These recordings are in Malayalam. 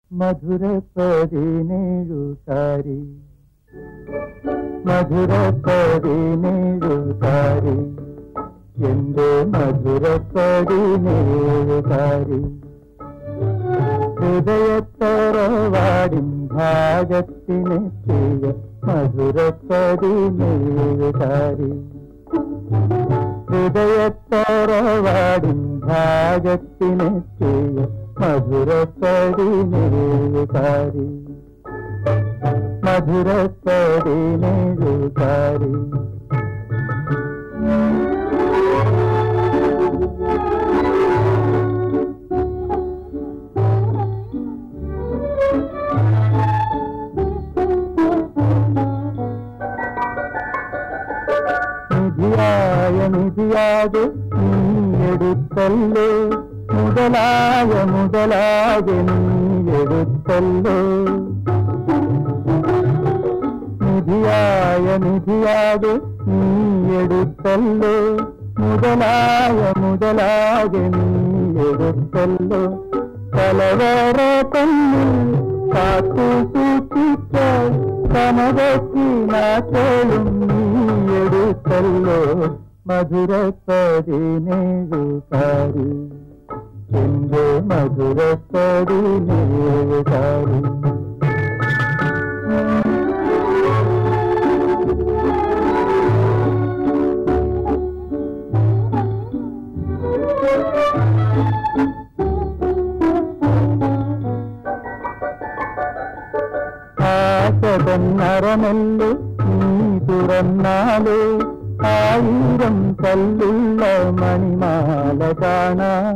മധുര പതിനേഴുകാരി മധുര പതിനേഴുകാരി എന്റെ മധുര പതിനേഴുകാരി ഹൃദയത്തറവാടിൻ ഭാഗത്തിനെത്തിയ മധുര പതിനേഴുകാരി ഹൃദയത്തറവാടിൻ ഭാഗത്തിനെത്തിയ മധുര പതിനേഴുകാരി മധുര പതിനേഴുകാരി നിധിയായ നിധിയാകെ നീ എടുത്തല്ലോ മുതലായ മുതലാകെ നീ എടുത്തല്ലോ നിധിയായ നിധിയാകെ നീ എടുത്തല്ലോ മുതലായ മുതലാകെ നീ എടുത്തല്ലോ കലവറ തന്നിൽ കാത്തു സൂക്ഷിച്ച കനകത്തിനാക്കളും നീ എടുത്തല്ലോ മധുര പതിനേഴുകാരി എന്റെ മധുര പതിനേഴുകാരി ആശതന്നറമല്ലോ നീ തുറന്നാലോ ആയിരം കല്ലുള്ള മണിമാല കാണാം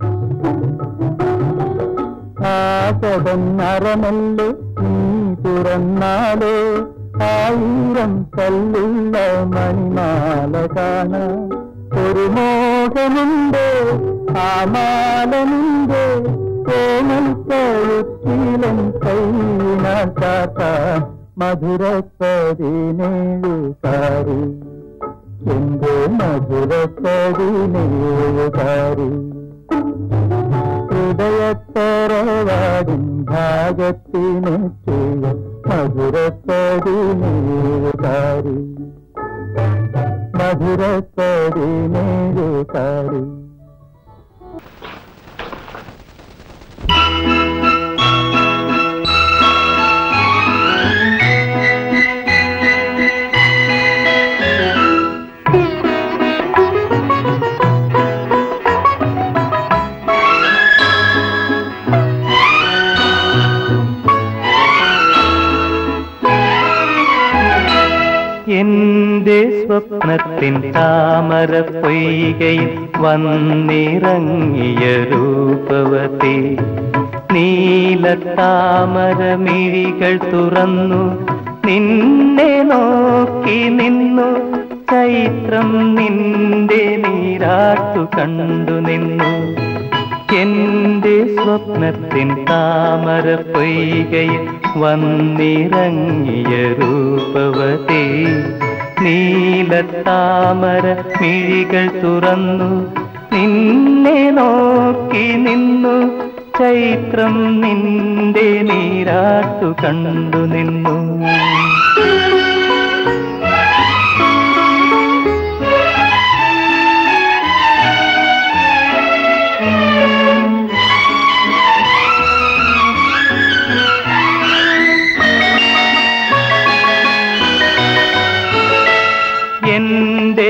ആശതന്നറമല്ലോ നീ തുറന്നാലോ ആയിരം കല്ലുള്ള മണിമാല കാണാം ഒരു മോഹമുണ്ട് ആ മാലമുണ്ട് കോമൽ കഴുത്തിലൻ കൈനാട്ടാത്ത മധുര പതിനേഴുകാരി എന്റെ മധുര പതിനേഴുകാരി ഹൃദയത്തറവാടിൻ ഭാഗത്തിനെത്തിയ മധുര പതിനേഴുകാരി മധുര പതിനേഴുകാരി എന്റെ സ്വപ്നത്തിൻ താമര പൊയ്കയിൽ വന്നിറങ്ങിയ രൂപവതി നീലത്താമര മിഴികൾ തുറന്നു നിന്നെ നോക്കി നിന്നു ചൈത്രം നിന്റെ നീരാട്ടു കണ്ടു നിന്നു എന്റെ സ്വപ്നത്തിൻ താമര പൊയ്കയിൽ വന്നിറങ്ങിയ രൂപവതി നീലത്താമര മിഴികൾ തുറന്നു നിന്നെ നോക്കി നിന്നു ചൈത്രം നിന്റെ നീരാട്ടു കണ്ടു നിന്നു എന്റെ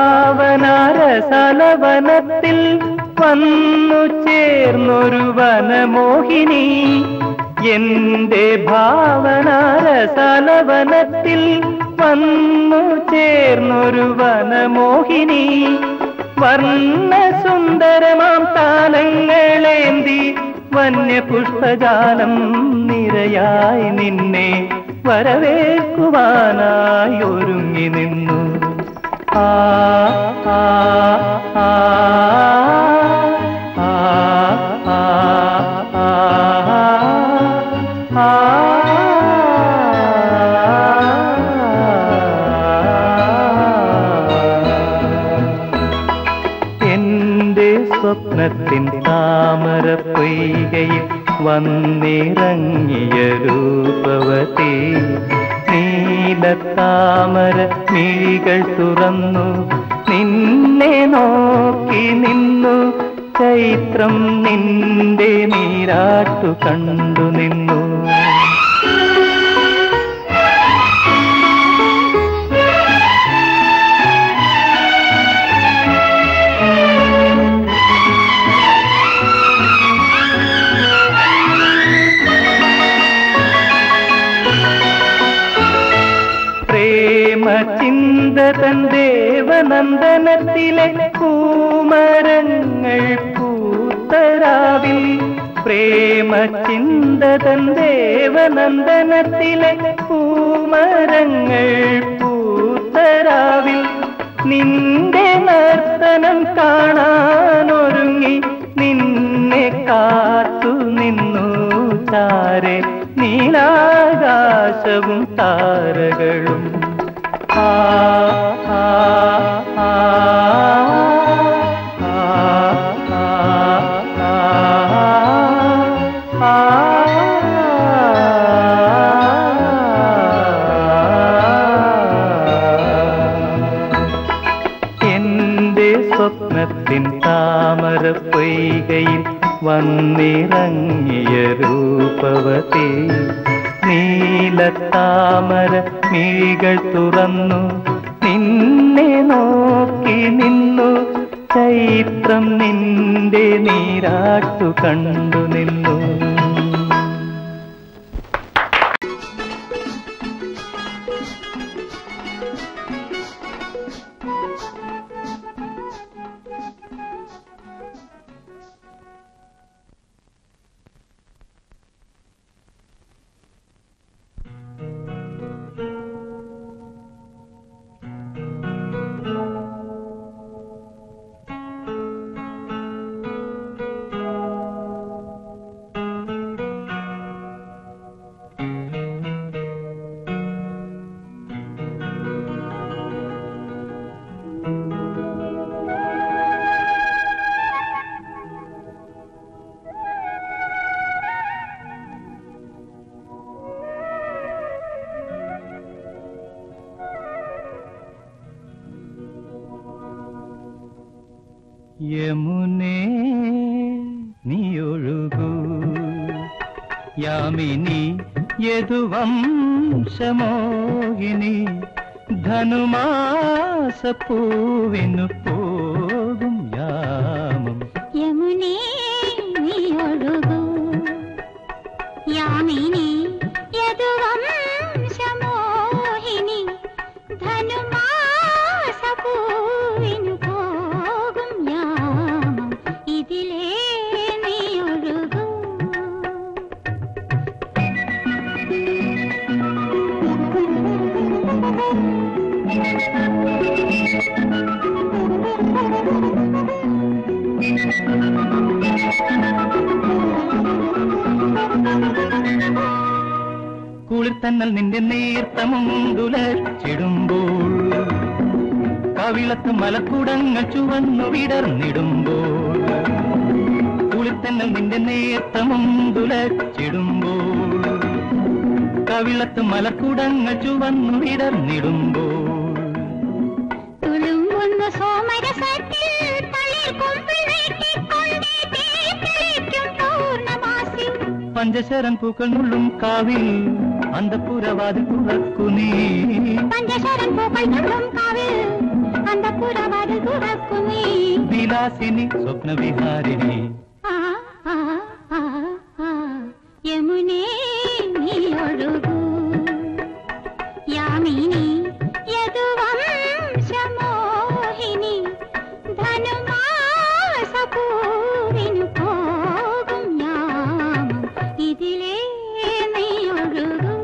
ഭാവനാരസലവനത്തിൽ വന്നു ചേർന്നൊരു വനമോഹിനി എന്റെ ഭാവനാരസലവനത്തിൽ വന്നു ചേർന്നൊരു വനമോഹിനി വർണ്ണസുന്ദരമാം താലങ്ങളേന്തി വന്യപുഷ്പജാലം നിരയായി നിന്നെ വരവേൽക്കുവാനായി ഒരുങ്ങി നിന്നു ആ ആ ആ ആ ആ ആ ആ എന്റെ സ്വപ്നത്തിൻ താമര പൊയ്കയിൽ വന്നിറങ്ങിയ രൂപവതി നീലത്താമര മിഴികൾ തുറന്നു നിന്നെ നോക്കി നിന്നു ചൈത്രം നിന്റെ നീരാട്ടു കണ്ടു നിന്നു പ്രേമ ചിന്തതൻ ദേവനന്ദനത്തിലെ പൂമരങ്ങൾ പൂത്തരാവിൽ പ്രേമ ചിന്തതൻ ദേവനന്ദനത്തിലെ പൂമരങ്ങൾ പൂത്തരാവിൽ നിന്റെ നർത്തനം കാണാനൊരുങ്ങി നിന്നെ കാത്തു നിന്നു താരെ നീലാകാശവും താരകളും ആ ആ ആ ആ ആ ആ എന്റെ സ്വപ്നത്തിൻ താമര പൊയ്കയിൽ വന്നിറങ്ങിയ രൂപവതി നീലത്താമര മിഴികൾ തുറന്നു നിന്നെ നോക്കി നിന്നു ചൈത്രം നിന്റെ നീരാട്ടു കണ്ടു നിന്നു യമുനേ നീയൊഴുകൂ യാമിനി യദുവംശമോഹിനി ധനുമാസപ്പൂവിനു പോകും യാമം യമുനേ നീ ഒഴുകൂ യാമിനി യദുവംശമോഹിനി ധനുമാസപൂവിനു പോകും യാമം ഇതിലേ നീ ഒഴുകൂ കുളിർത്തന്നൽ നിന്റെ നേർത്തമുണ്ടുലച്ചിടുമ്പോൾ കവിളത്ത് മലക്കുടങ്ങൾ ചുവന്നു വിടർന്നിടുമ്പോൾ കുളിർത്തന്നൽ നിന്റെ നേർത്തമുണ്ടുലച്ചിടുമ്പോൾ കവിളത്ത് മലക്കുടങ്ങൾ ചുവന്നു വിടർന്നിടുമ്പോൾ തുളുമ്പുന്ന സോമരസത്തിൽ തളിർ കൊമ്പിൽ നീട്ടിക്കൊണ്ടേ തീർത്തിരിക്കും പൂർണ്ണമാസി പഞ്ചശരൻ പൂക്കൾ നുള്ളും കാവിൽ അന്തപുരവാതിൽ തുറക്കു നീ പഞ്ചശരൻ പൂക്കൾ നുള്ളും കാവിൽ അന്തപുരവാതിൽ തുറക്കുമേ വിലാസിനി സ്വപ്നവിഹാരിണി ആ ആ ആ ആ യമുനേ നീ ഒഴുകൂ യാമിനി യദുവംശമോഹിനി ധനുമാസപൂവിനു പോകും യാമം ഇതിലേ നീ ഒഴുകൂ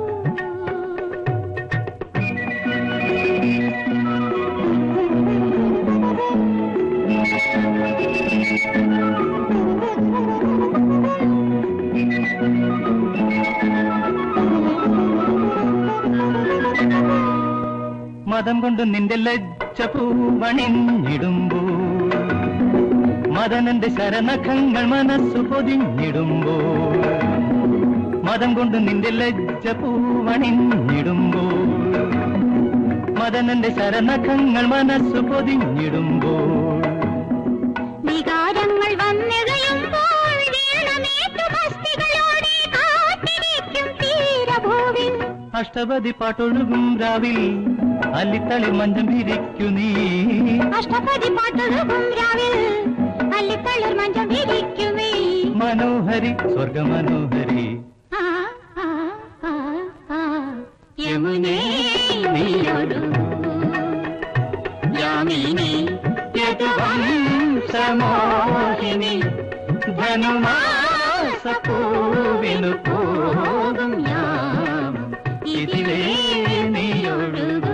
മതം കൊണ്ട് നിന്റെ ലജ്ജ പൂവണിഞ്ഞിടുമ്പോൾ മദനന്റെ ശരണഖങ്ങൾ മനസ്സു പൊതിഞ്ഞിടുമ്പോൾ മതം കൊണ്ട് നിന്റെ ലജ്ജ പൂവണിഞ്ഞിടുമ്പോൾ മദനന്റെ ശരണഖങ്ങൾ മനസ്സു പൊതിഞ്ഞിടുമ്പോൾ വികാരങ്ങൾ വന്നിഴയുമ്പോൾ വീണമേറ്റു മസ്തികളോടെ കാത്തിരിക്കും തീരഭൂവിൽ അഷ്ടപതി പാട്ടൊഴുകും രാവിൽ അല്ലിത്തളി മഞ്ചം വിരിക്കു നീ അഷ്ടപതി പാട്ടൊഴുകും രാവിൽ അല്ലിത്തളിർ മഞ്ചം വിരിക്കുമേ മനോഹരി സ്വർഗ മനോഹരി ആ, ആ, ആ, ആ. യമുനേ നീയൊഴുകൂ യാമിനി യദുവംശമോഹിനി ധനുമാസപൂവിനു പോകും യാമം ഇതിലേ നീയൊഴുകൂ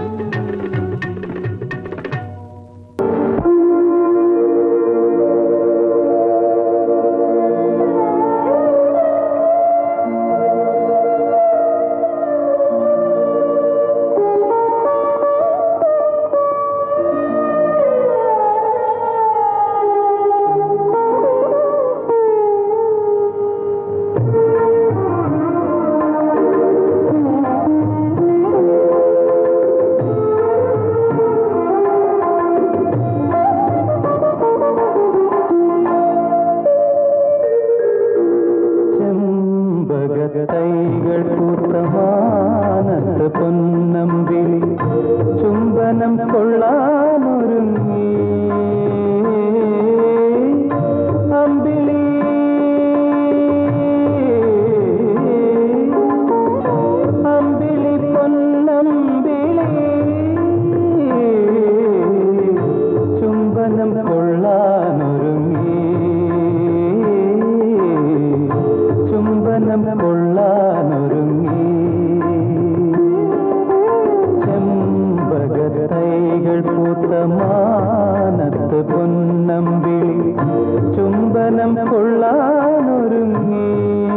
ചെമ്പകത്തൈകൾ പൂത്തമാനത്ത് പൊന്നമ്പിളി ചുംബനം കൊള്ളാനൊരുങ്ങി അമ്പിളി അമ്പിളി പൊന്നമ്പിളി ചുംബനം കൊള്ളാനൊരുങ്ങി ചുംബനം കൊള്ളാനൊരുങ്ങി ചെമ്പകത്തൈകൾ പൂത്തമാനത്ത് പൊന്നമ്പിളി ചുംബനം കൊള്ളാനൊരുങ്ങി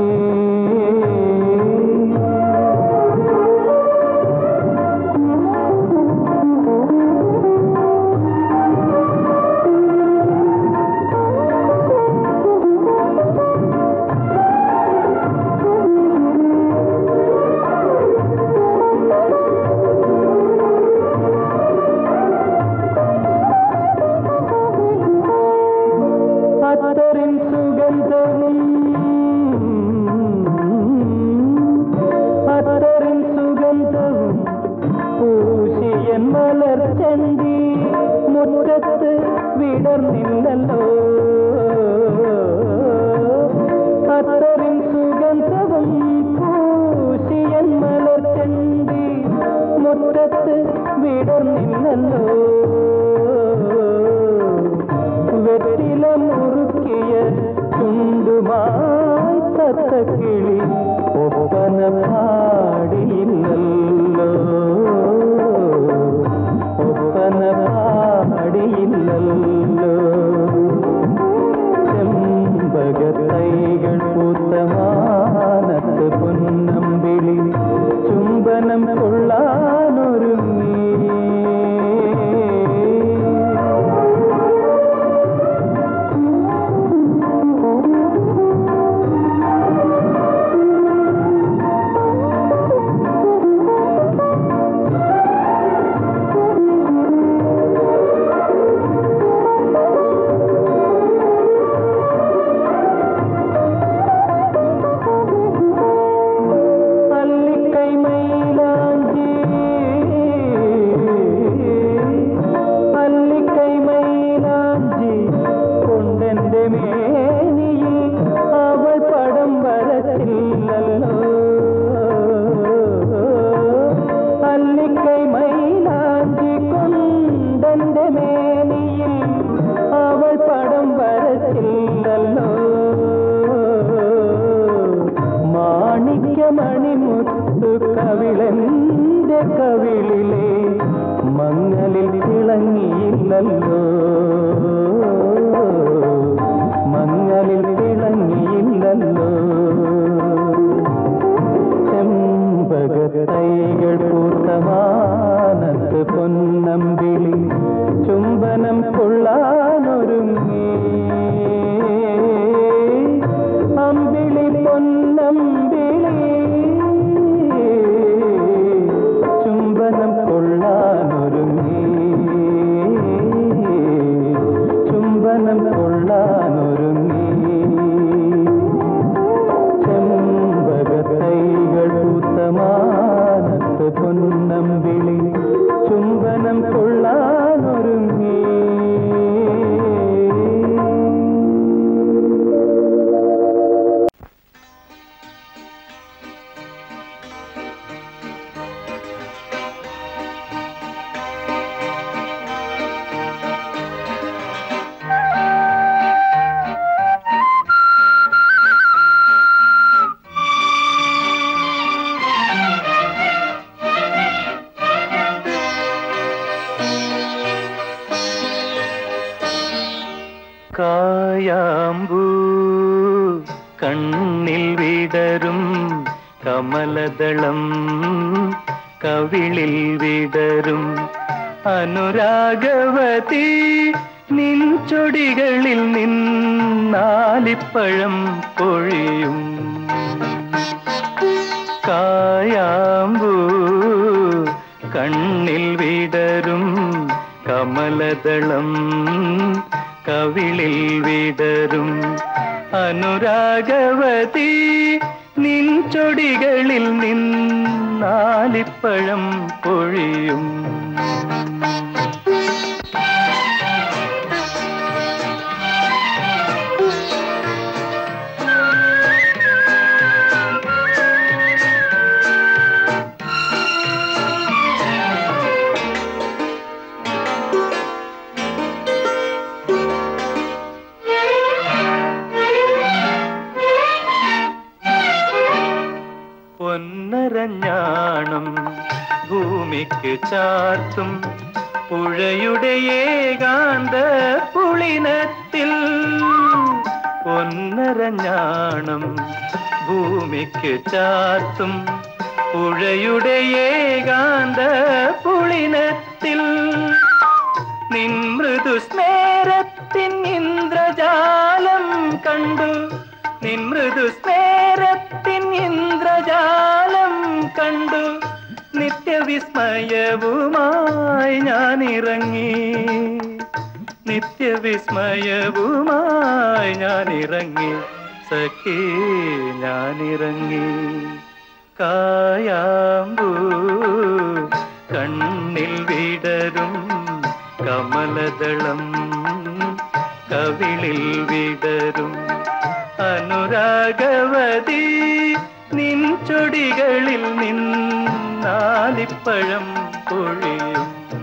അത്തറിൻ സുഗന്ധവും അത്തറിൻ സുഗന്ധവും പൂശിയൻ മലർച്ചണ്ടി മുറ്റത്ത് വിടർന്നില്ലല്ലോ അത്തറിൻ സുഗന്ധവും പൂശിയൻ മലർച്ചണ്ടി മുറ്റത്ത് വിടർന്നില്ലല്ലോ വെറ്റില മുറുക്കിയ ചുണ്ടുമായി തത്തക്കിളി ഒപ്പന പാടിയില്ലല്ലോ ഒപ്പന പാടിയില്ലല്ലോ ചെമ്പകത്തൈകൾ പൂത്തമാനത്ത് പൊന്നമ്പിളി ചുംബനം കൊള്ളാനൊരുങ്ങി അല്ലിക്കൈ മൈലാഞ്ചി അല്ലിക്കൈ മൈലാഞ്ചി കൊണ്ടെന്റെ മേനിയിൽ അവൾ പടം വരച്ചില്ലല്ലോ അല്ലിക്കൈ മൈലാഞ്ചി കൊണ്ടെന്റെ മേനിയിൽ അവൾ പടം വരച്ചില്ലല്ലോ മാണിക്യമണിമുത്തു കവിളന്റെ കവിളിലെ മങ്ങലിൽ തിളങ്ങിയില്ലല്ലോ മങ്ങലിൽ തിളങ്ങിയില്ലല്ലോ ചെമ്പകത്തൈകൾ പൂത്തമാനത്ത് പൊന്നമ്പിളി ചുംബനം കൊള്ളാനൊരുങ്ങി കണ്ണിൽ വിടരും കമലദളം കവിളിൽ വിടരും അനുരാഗവതി നിൻ ചൊടികളിൽ നിന്നാലിപ്പഴം പൊഴിയും കായാമ്പൂ കണ്ണിൽ വിടരും കമലദളം കവിളിൽ വിടരും അനുരാഗവതി നിൻ ചൊടികളിൽ നിന്നാലിപ്പഴം പൊഴിയും പൊന്നരഞ്ഞാണം ഭൂമിക്ക് ചാർത്തും പുഴയുടെ ഏകാന്ത പുളിനത്തിൽ പൊന്നരഞ്ഞാണം ഭൂമിക്ക് ചാർത്തും പുഴയുടെ ഏകാന്ത പുളിനത്തിൽ നിൻ മൃദുസ്മേരത്തിൻ ഇന്ദ്രജാലം കണ്ടു നിൻ മൃദുസ്മേരത്തിൻ ഇന്ദ്രജാലം കണ്ടു നിത്യവിസ്മയവുമായി ഞാൻ ഇറങ്ങി നിത്യവിസ്മയവുമായി ഞാൻ ഇറങ്ങി സഖി ഞാൻ ഇറങ്ങി കായാമ്പൂ കണ്ണിൽ വിടരും കമലദളം കവിളിൽ വിടരും അനുരാഗവതി നിൻ ചൊടികളിൽ നിന്നാലിപ്പഴം പൊഴിയും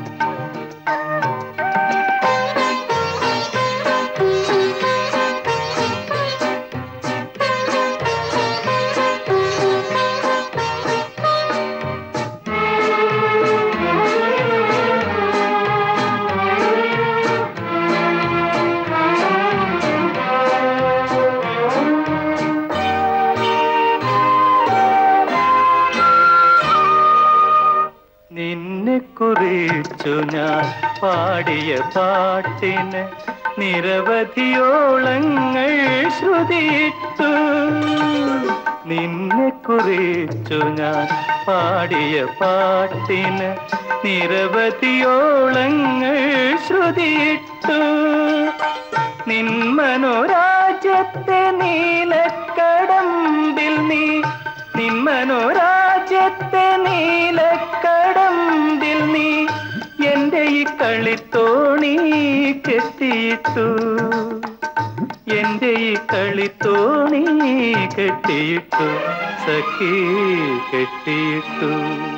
നിന്നെ കുറിച്ചു ഞാൻ പാടിയ പാട്ടിന് നിരവധിയോളങ്ങൾ ശ്രുതിയിട്ടു നിന്നെ കുറിച്ചു ഞാൻ പാടിയ പാട്ടിന് നിരവധിയോളങ്ങൾ ശ്രുതിയിട്ടു നിൻ മനോരാജ്യത്തെ നീലക്കടമ്പിൽ നീ നിൻ മനോരാജ്യത്തെ നീലക്കടമ്പിൽ നീ എന്റെ ഈ കളിത്തോണി കെട്ടിയിട്ടു എന്റെ ഈ കളിത്തോണി കെട്ടിയിട്ടു സഖി കെട്ടിയിട്ടു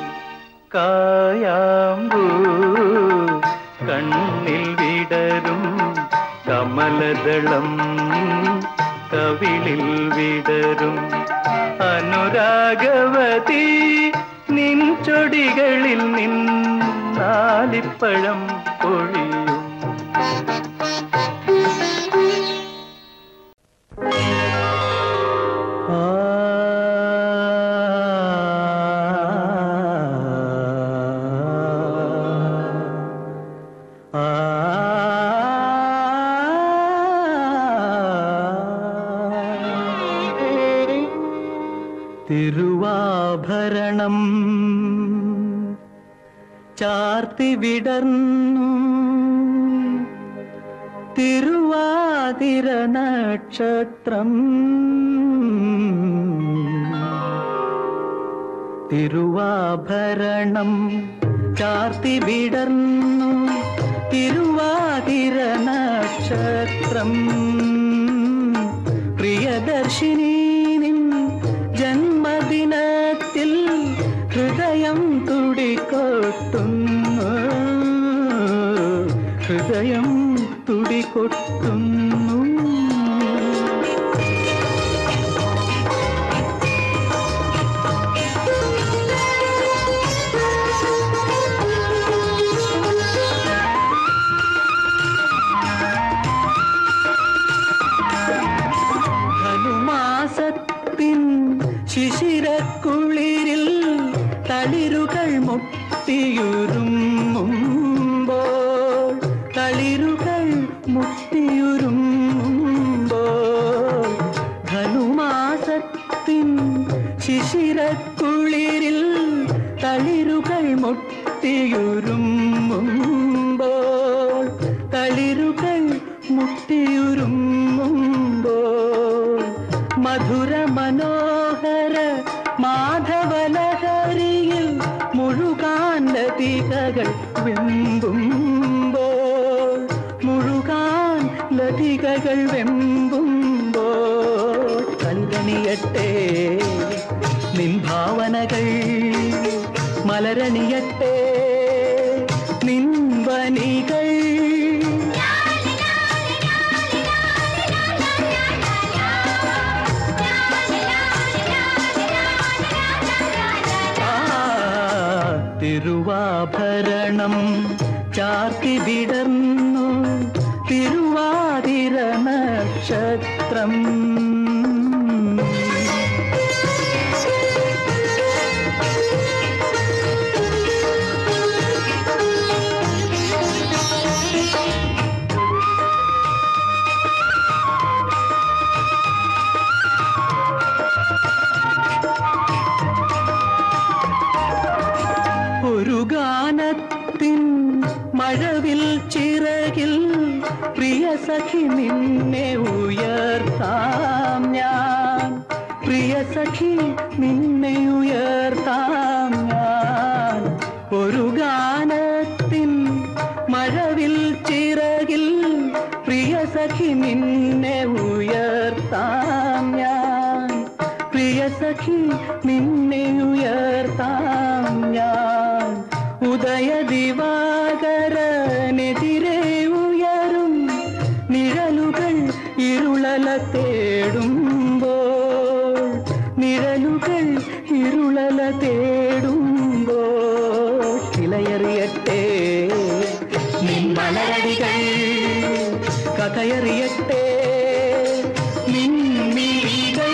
കായാമ്പൂ കണ്ണിൽ വിടരും കമലദളം കവിളിൽ വിടരും അനുരാഗവതി നിൻ ചൊടികളിൽ നിന്നാലിപ്പഴം പൊഴിയും തിരുവാഭരണം ചാർത്തി വിടർന്നു തിരുവാതിര നക്ഷത്രം തിരുവാഭരണം ചാർത്തി വിടർന്നു തിരുവാതിര നക്ഷത്രം പ്രിയദർശിനി നിൻ ജന്മദിനത്തിൽ ഹൃദയം തുടികൊട്ടുന്നു ഹൃദയം തുടികൊട്ടുന്നു ധനുമാസ മുട്ടിയുരുമ്മുമ്പോൾ തളിരുകൾ മുട്ടിയുരുമ്മുമ്പോൾ ധനുമാസത്തിൻ ശിശിരക്കുളിരിൽ തളിരുകൾ മുട്ടിയുരുമ്മുമ്പോൾ തളിരുകൾ മുട്ടിയുരുമ്മുമ്പോൾ മധുര മനോഹര മാധവലഹരിയിൽ മുഴുകാൻ ലതികകൾ വെമ്പുമ്പോൾ മുഴുകാൻ ലതികകൾ വെമ്പുമ്പോൾ കൽകണിയട്ടെ നിൻ ഭാവനകൾ മലരണിയട്ടെ നിൻ വനികൾ ആ തിരുവാഭരണം ചാർത്തി വിടർന്നു തിരുവാതിര നക്ഷത്രം ഒരു ഗാനത്തിൻ മഴവിൽ ചിറകിൽ പ്രിയ സഖി നിന്നെ ഉയർത്താം ഞാൻ പ്രിയ സഖി നിന്നെ ഉയർത്താം ഞാൻ ഒരു ഗാനത്തിൻ മഴവിൽ ചിറകിൽ പ്രിയ സഖി നിന്നെ ഉയർത്താം ഞാൻ പ്രിയ സഖി നിന്നെ ഉയർത്താം ഞാൻ ഉദയ ദിവാകരനെതിരെ ഉയരും നിഴലുകൾ ഇരുളല തേടുമ്പോൾ നിഴലുകൾ ഇരുളല തേടുമ്പോൾ കിളയറിയട്ടെ നിൻ മലരടികൾ കഥയറിയട്ടെ നിൻ മിഴികൾ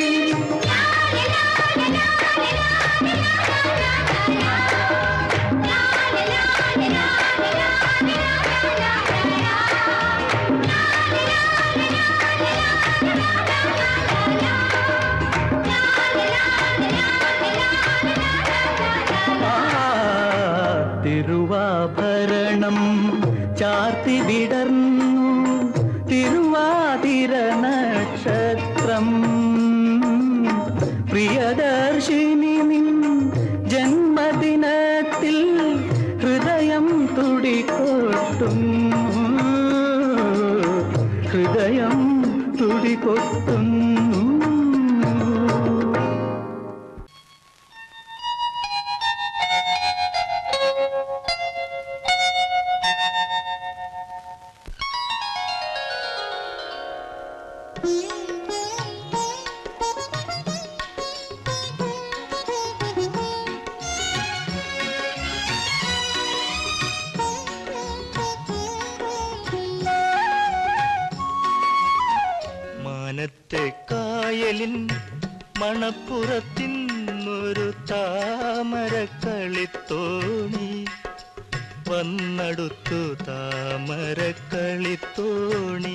ആ തിരുവാഭരണം ചാർത്തി വിടർന്നു തിരുവാതിര നക്ഷത്രം പ്രിയദർശിനി നിൻ ജന്മദിനത്തിൽ ഹൃദയം തുടികൊട്ടുന്നു ഹൃദയം തുടികൊട്ടുന്നു മാനത്തെ കായലിൻ മണപ്പുറത്തിന്നൊരു താമര കളിത്തോണി വന്നടുത്തു താമര കളിത്തോണി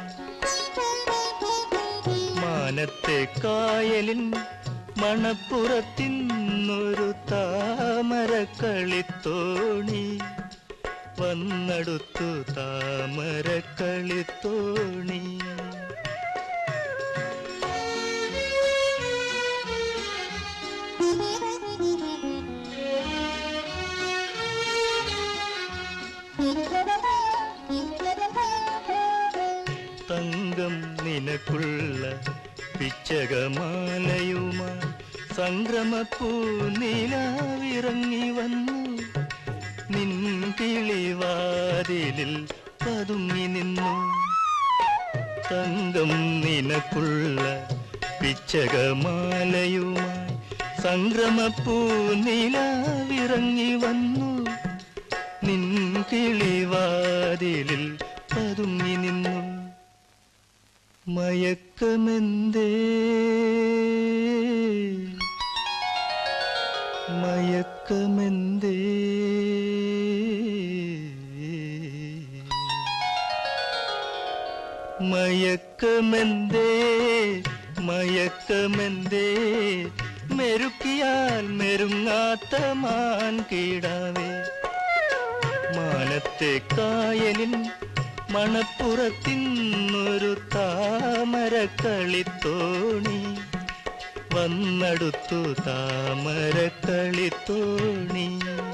മാനത്തെ കായലിൻ മണപ്പുറത്തിന്നൊരു താമര കളിത്തോണി വന്നടുത്തു താമര കളിത്തോണി തങ്കം നിനക്കുള്ള പിച്ചകമാലയുമായി സംക്രമപ്പൂ നിലാവിറങ്ങി വന്നു നിൻ കിളിവാതിലിൽ പതുങ്ങി നിന്നു തങ്കം നിനക്കുള്ള പിച്ചകമാലയുമായി സംക്രമപ്പൂ നിലാവിറങ്ങി വന്നു നിൻ കിളിവാതിലിൽ പതുങ്ങി നിന്നു മയക്കമെന്തേ മയക്കമെന്തേ മയക്കമെന്തേ മയക്കമെന്തേ മെരുക്കിയാൽ മെരുങ്ങാത്ത മാൻ കീടാവേ മാനത്തെ കായലിൻ മണപ്പുറത്തിന്നൊരു താമര കളിത്തോണി വന്നടുത്തു താമര കളിത്തോണി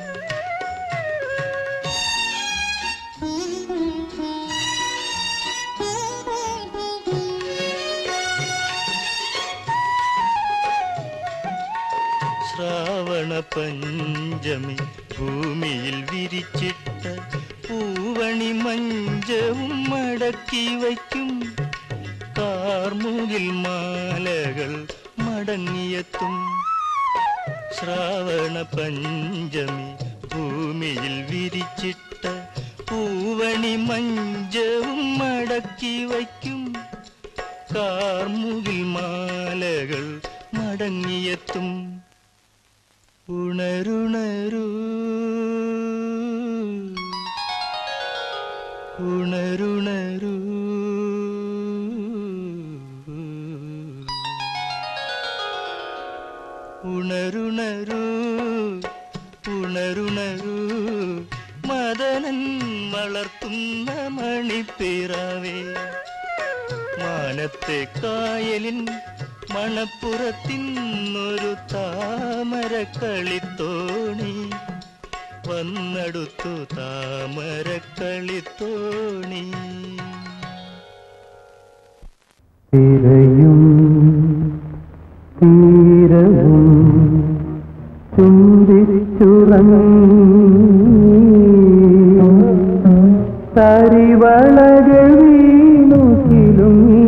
ശ്രാവണ പഞ്ചമി ഭൂമിയിൽ വിരിച്ചിട്ട പൂവണി മഞ്ചവും മടക്കി വയ്ക്കും കാർമുകിൽ മാലകൾ മടങ്ങിയെത്തും ശ്രാവണ പഞ്ചമി ഭൂമിയിൽ വിരിച്ചിട്ട പൂവണി മഞ്ചവും മടക്കി വയ്ക്കും കാർമുകിൽ മാലകൾ മടങ്ങിയെത്തും ഉണരുണരൂ ഉണരുണരൂ ഉണരുണരൂ ഉണരുണരൂ മദനൻ വളർത്തുന്ന മണിപ്പിറവേ മാനത്തെ കായലിൻ മണപ്പുറത്തിന്നൊരു താമര കളിത്തോണി വന്നടുത്തു താമര കളിത്തോണി തിരയും തീരവും ചുംബിച്ചുറങ്ങി തരിവളകൾ വീണുകിലുങ്ങി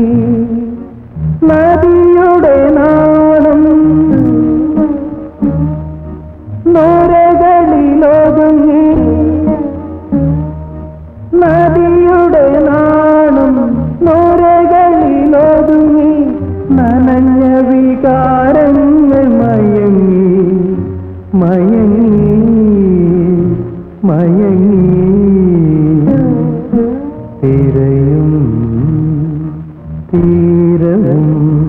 നദിയുടെ നാളം നോരകളിലൊതുങ്ങി നദിയുടെ നാണം നോരകളിലൊതുങ്ങി നനഞ്ഞ വികാരങ്ങൾ മയങ്ങി മയങ്ങി മയങ്ങി തിരയും തീരവും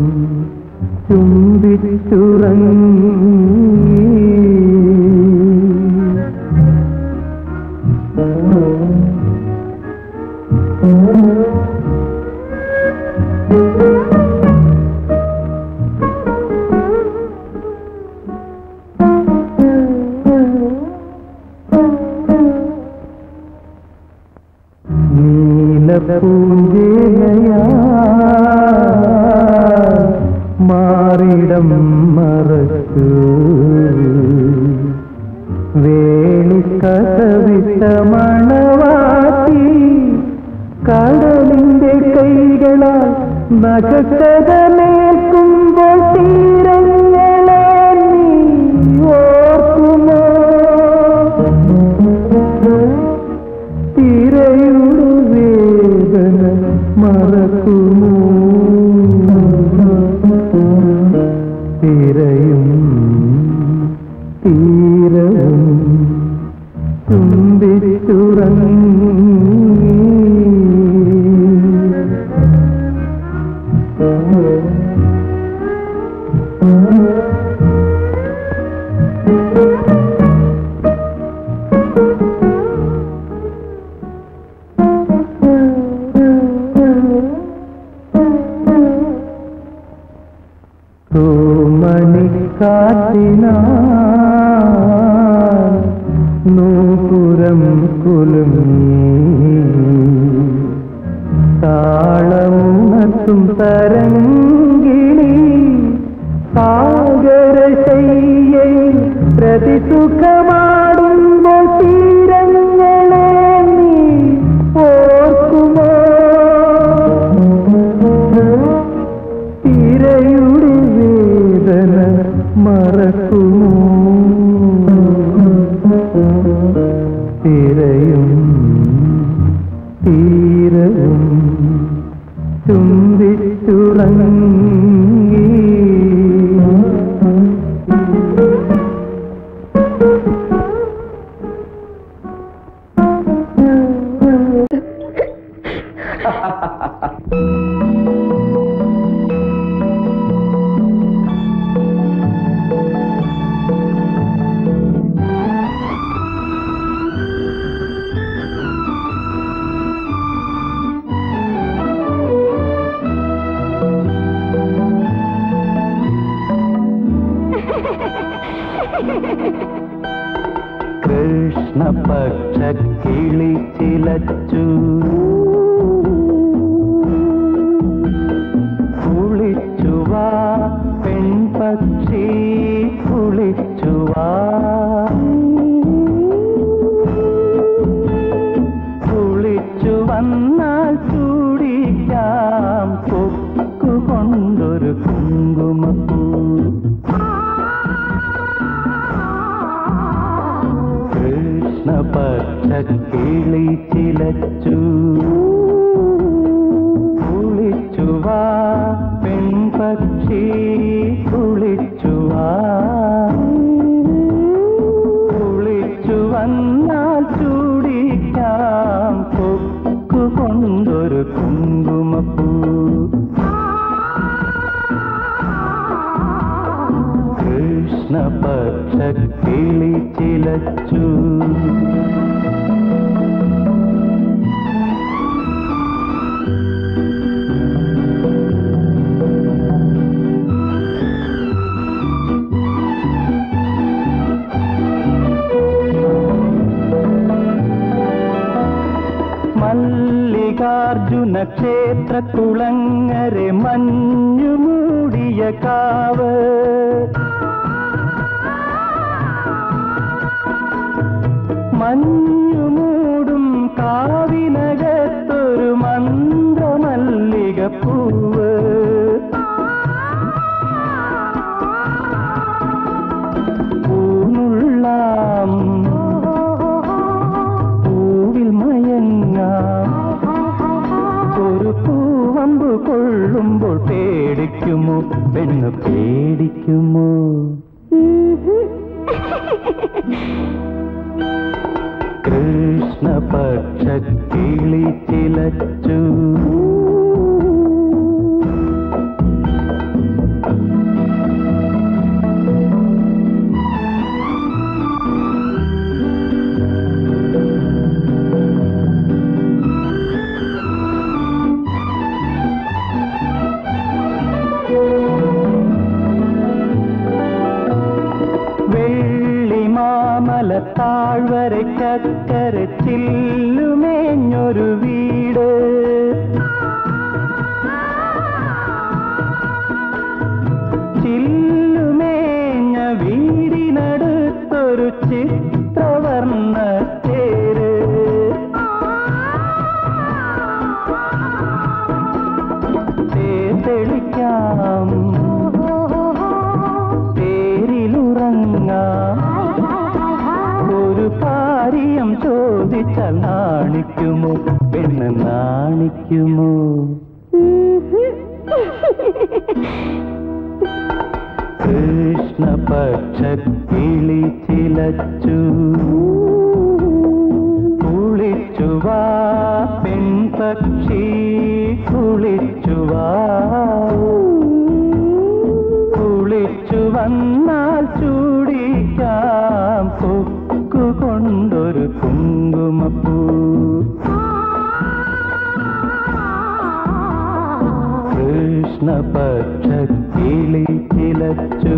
ചുംബിച്ചുറങ്ങി നീലപ്പൂഞ്ചേലയാ മാറിടം മറച്ചു വേണിക്കഥവിട്ട മണവാട്ടി കടലിന്റെ കൈകളാൽ നഖക്കഥമേൽക്കുമ്പോൾ തീരങ്ങളെ നീ ഓർക്കുമോ തിരയുടെ വേദന മറക്കുമോ തിരയും തീരവും തുമ്പിച്ചുറങ്ങി മണിക്കാറ്റിനാ നൂപുരം കുലുങ്ങി താളമുണർത്തും തരങ്കിളി സാഗരശയ്യയിൽ പ്രതിസുഖമാടുമ്പോൾ തീരങ്ങളെ നീ ഓർക്കുമോ തിരയുടെ വേദന മറക്കുമോ തിരയും തീരവും ചുംബിച്ചുറങ്ങി കൃഷ്ണപക്ഷ കിളി ചിലച്ചു കുളിച്ചുവാ പെൺപക്ഷി കുളിച്ചുവാ കുളിച്ചു വന്നാൽ ചൂടിക്കാം കൊക്കു കൊണ്ടൊരു കുങ്കുമപ്പൂ കൃഷ്ണപക്ഷ കിളി ചിലച്ചു കുളിച്ചുവാ പെൺപക്ഷി കുളിച്ചുവാ കുളിച്ചു വന്നാൽ ചൂടിക്കാം കൊക്കു കൊണ്ടൊരു കുങ്കുമപ്പൂ കൃഷ്ണപക്ഷ കിളി ചിലച്ചു മല്ലികാർജുന ക്ഷേത്ര കുളങ്ങരെ മഞ്ഞു മൂടിയ കാവ് മഞ്ഞു മൂടും കാവിനകത്തൊരു മന്ത്രമല്ലിക പൂവ് പൂനുള്ളാം പൂവിൽ മയങ്ങാം ഒരു പൂവമ്പ് കൊള്ളുമ്പോൾ പേടിക്കുമോ പെണ്ണ് പേടിക്കുമോ കൃഷ്ണപക്ഷ കിളി ചിലച്ചു വെള്ളിമാമല താഴ്വരക്കര ചില്ലുമേഞ്ഞൊരു വീട് ചില്ലുമേഞ്ഞ വീടിനടുത്തൊരു ചിത്രവർണ്ണ തേര് തെളിക്കാം തേരിലുറങ്ങാം ഒരു കാര്യം ചോദിച്ചാൽ നാണിക്കുമോ പെണ്ണ് നാണിക്കുമോ കൃഷ്ണപക്ഷ കിളി ചിലച്ചു കുളിച്ചുവാ പെൺപക്ഷി കുളിച്ചുവാ കുളിച്ചു വന്നാൽ ചൂടിക്കാം കൊക്കു കൊണ്ടൊരു കുങ്കുമപ്പൂ കൃഷ്ണപക്ഷ കിളി ചിലച്ചു